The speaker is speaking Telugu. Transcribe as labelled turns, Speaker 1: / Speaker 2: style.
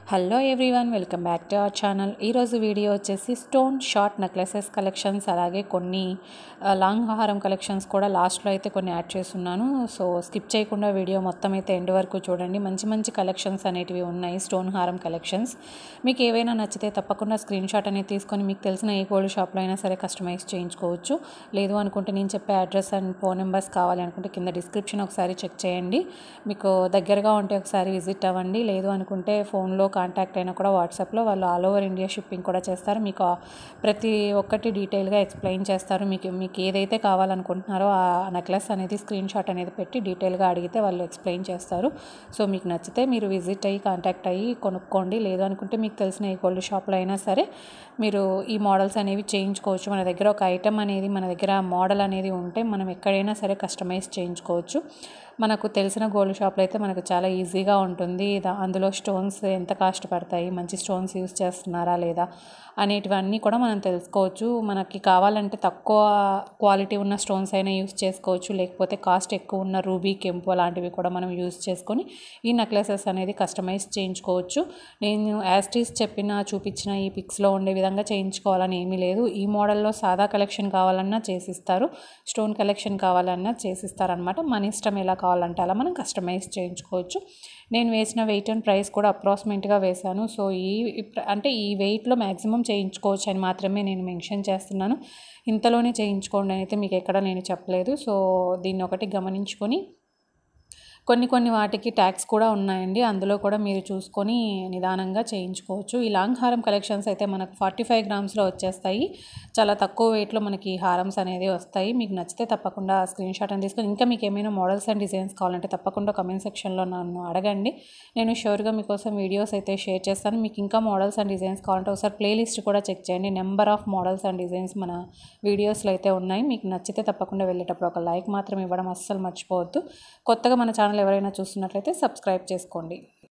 Speaker 1: hello everyone welcome back to our channel ఈరోజు వీడియో వచ్చేసి స్టోన్ షార్ట్ నెక్లెసెస్ కలెక్షన్స్ అలాగే కొన్ని ఆ, లాంగ్ హారం కలెక్షన్స్ కూడా లాస్ట్లో అయితే కొన్ని యాడ్ చేస్తున్నాను సో స్కిప్ చేయకుండా వీడియో మొత్తం అయితే ఎండ్ వరకు చూడండి మంచి మంచి కలెక్షన్స్ అనేటివి ఉన్నాయి స్టోన్ హారం కలెక్షన్స్ మీకు ఏవైనా నచ్చితే తప్పకుండా స్క్రీన్ షాట్ అనేది తీసుకొని మీకు తెలిసిన ఏ గోల్డ్ షాప్లో అయినా సరే కస్టమైజ్ చేయించుకోవచ్చు లేదు అనుకుంటే నేను చెప్పే అడ్రస్ అండ్ ఫోన్ నెంబర్స్ కావాలి అనుకుంటే కింద డిస్క్రిప్షన్ ఒకసారి చెక్ చేయండి మీకు దగ్గరగా ఉంటే ఒకసారి విజిట్ అవ్వండి లేదు అనుకుంటే ఫోన్లో కాంటాక్ట్ అయినా కూడా వాట్సాప్లో వాళ్ళు ఆల్ ఓవర్ ఇండియా షిప్పింగ్ కూడా చేస్తారు మీకు ఆ ప్రతి ఒక్కటి డీటెయిల్గా ఎక్స్ప్లెయిన్ చేస్తారు మీకు మీకు ఏదైతే కావాలనుకుంటున్నారో ఆ నెక్లెస్ అనేది స్క్రీన్ షాట్ అనేది పెట్టి డీటెయిల్గా అడిగితే వాళ్ళు ఎక్స్ప్లెయిన్ చేస్తారు సో మీకు నచ్చితే మీరు విజిట్ అయ్యి కాంటాక్ట్ అయ్యి కొనుక్కోండి లేదు అనుకుంటే మీకు తెలిసిన ఏ గోల్డ్ షాప్లో అయినా సరే మీరు ఈ మోడల్స్ అనేవి చేయించుకోవచ్చు మన దగ్గర ఒక ఐటమ్ అనేది మన దగ్గర మోడల్ అనేది ఉంటే మనం ఎక్కడైనా సరే కస్టమైజ్ చేయించుకోవచ్చు మనకు తెలిసిన గోల్డ్ షాప్లో అయితే మనకు చాలా ఈజీగా ఉంటుంది దా- అందులో స్టోన్స్ ఎంత కాస్ట్ పడతాయి మంచి స్టోన్స్ యూస్ చేస్తున్నారా లేదా అనేటివన్నీ కూడా మనం తెలుసుకోవచ్చు మనకి కావాలంటే తక్కువ క్వాలిటీ ఉన్న స్టోన్స్ అయినా యూస్ చేసుకోవచ్చు లేకపోతే కాస్ట్ ఎక్కువ ఉన్న రూబీ కెంపు అలాంటివి కూడా మనం యూస్ చేసుకొని ఈ నెక్లెసెస్ అనేది కస్టమైజ్ చేయించుకోవచ్చు నేను యాస్టీస్ చెప్పిన చూపించిన ఈ పిక్స్లో ఉండే విధంగా చేయించుకోవాలని ఏమీ లేదు ఈ మోడల్లో సాదా కలెక్షన్ కావాలన్నా చేసిస్తారు స్టోన్ కలెక్షన్ కావాలన్నా చేసిస్తారనమాట మన ఇష్టం ఎలా కావాలంటే అలా మనం కస్టమైజ్ చేయించుకోవచ్చు నేను వేసిన వెయిట్ అండ్ ప్రైస్ కూడా అప్రాక్సిమేట్గా వేశాను సో ఈ ఈ ప్ర- అంటే ఈ వెయిట్లో మ్యాక్సిమం చేయించుకోవచ్చు అని మాత్రమే నేను మెన్షన్ చేస్తున్నాను ఇంతలోనే చేయించుకోండి అని అయితే మీకు ఎక్కడ నేను చెప్పలేదు సో దీన్ని ఒకటి గమనించుకొని కొన్ని కొన్ని వాటికి ట్యాక్స్ కూడా ఉన్నాయండి అందులో కూడా మీరు చూసుకొని నిదానంగా చేయించుకోవచ్చు ఈ లాంగ్ హారం కలెక్షన్స్ అయితే మనకు ఫార్టీ ఫైవ్ గ్రామ్స్లో వచ్చేస్తాయి చాలా తక్కువ వెయిట్లో మనకి హారమ్స్ అనేది వస్తాయి మీకు నచ్చితే తప్పకుండా స్క్రీన్ షాట్ అని తీసుకొని ఇంకా మీకు ఏమైనా మోడల్స్ అండ్ డిజైన్స్ కావాలంటే తప్పకుండా కమెంట్ సెక్షన్లో నన్ను అడగండి నేను షూర్గా మీకోసం వీడియోస్ అయితే షేర్ చేస్తాను మీకు ఇంకా మోడల్స్ అండ్ డిజైన్స్ కావాలంటే ఒకసారి ప్లేలిస్ట్ కూడా చెక్ చేయండి number of models and designs మన వీడియోస్లో అయితే ఉన్నాయి మీకు నచ్చితే తప్పకుండా వెళ్ళేటప్పుడు ఒక లైక్ మాత్రం ఇవ్వడం అస్సలు మర్చిపోవద్దు కొత్తగా మన ఛానల్ ఎవరైనా చూస్తున్నట్లయితే సబ్స్క్రైబ్ చేసుకోండి